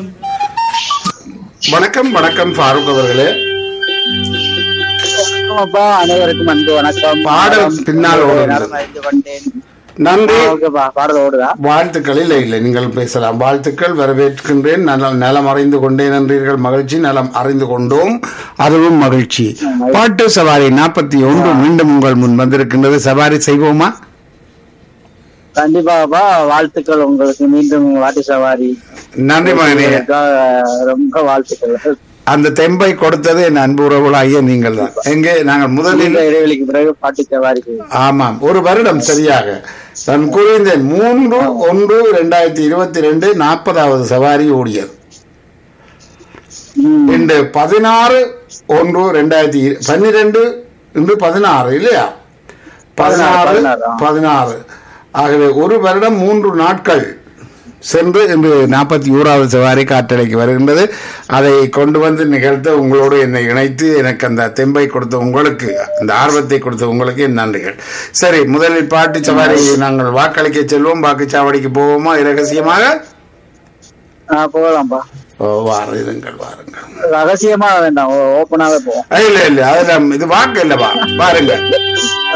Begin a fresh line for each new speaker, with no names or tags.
வணக்கம் வணக்கம் ஃபாரூக் அவர்களே
அப்பா அனைவருக்கும் அன்பு வணக்கம்
பாடல் பின்னால் ஓடுகிறது.
நலம் அறிந்து கொண்டேன்
நன்றி
ஓகேப்பா பாடல் ஓடுதா
வாழ்த்துக்கள் இல்லை இல்லை நீங்கள் பேசலாம் வாழ்த்துக்கள் வரவேற்கின்றேன் நலம் நலம் அறிந்து கொண்டேன் என்றீர்கள் மகிழ்ச்சி நலம் அறிந்து கொண்டோம் அதுவும் மகிழ்ச்சி பாட்டு சவாரி நாற்பத்தி ஒன்று மீண்டும் உங்கள் முன் வந்திருக்கின்றது சவாரி செய்வோமா
கண்டிப்பாப்பா வாழ்த்துக்கள் உங்களுக்கு மீண்டும் வாட்டி சவாரி
நன்றி மகனே
உங்களுக்காக ரொம்ப வாழ்த்துக்கள்
அந்த தெம்பை கொடுத்தது என் அன்பு உறவுகளாகிய நீங்கள் தான் எங்கே நாங்கள் முதலில்
நீண்ட இடைவெளிக்கு பிறகு பாட்டி சவாரி செய்வோம்.
ஆமாம் ஒரு வருடம் சரியாக நான் கூறியிருந்தேன் மூன்று ஒன்று இரண்டாயிரத்தி இருபத்தி ரெண்டு நாற்பதாவது சவாரி ஓடியது
ம்,
இன்று பதினாறு ஒன்று ரெண்டாயிரத்தி இரு- பன்னிரெண்டு இன்று பதினாறு இல்லையா பதினாறு
பதினாறு, ஆ.
பதினாறு ஆகவே ஒரு வருடம் மூன்று நாட்கள் சென்று இன்று நாற்பத்தி ஓராவது சவாரி காற்றலைக்கு வருகின்றது அதை கொண்டு வந்து நிகழ்த்த உங்களோடு என்னை இணைத்து எனக்கு அந்த தெம்பை கொடுத்த உங்களுக்கு அந்த ஆர்வத்தை கொடுத்த உங்களுக்கு என் நன்றிகள் சரி முதலில் பாட்டு சவாரி நாங்கள் வாக்களிக்க செல்வோம் வாக்குச்சாவடிக்கு போவோமா இரகசியமாக
ஆ, போகலாம்ப்பா
ஓ, வாருங்கள் வாருங்கள்
ரகசியமா வேண்டாம் ஓ- ஓப்பனாவே போவோம்
இல்ல இல்ல அதுல இது வாக்கு இல்லவா பாருங்க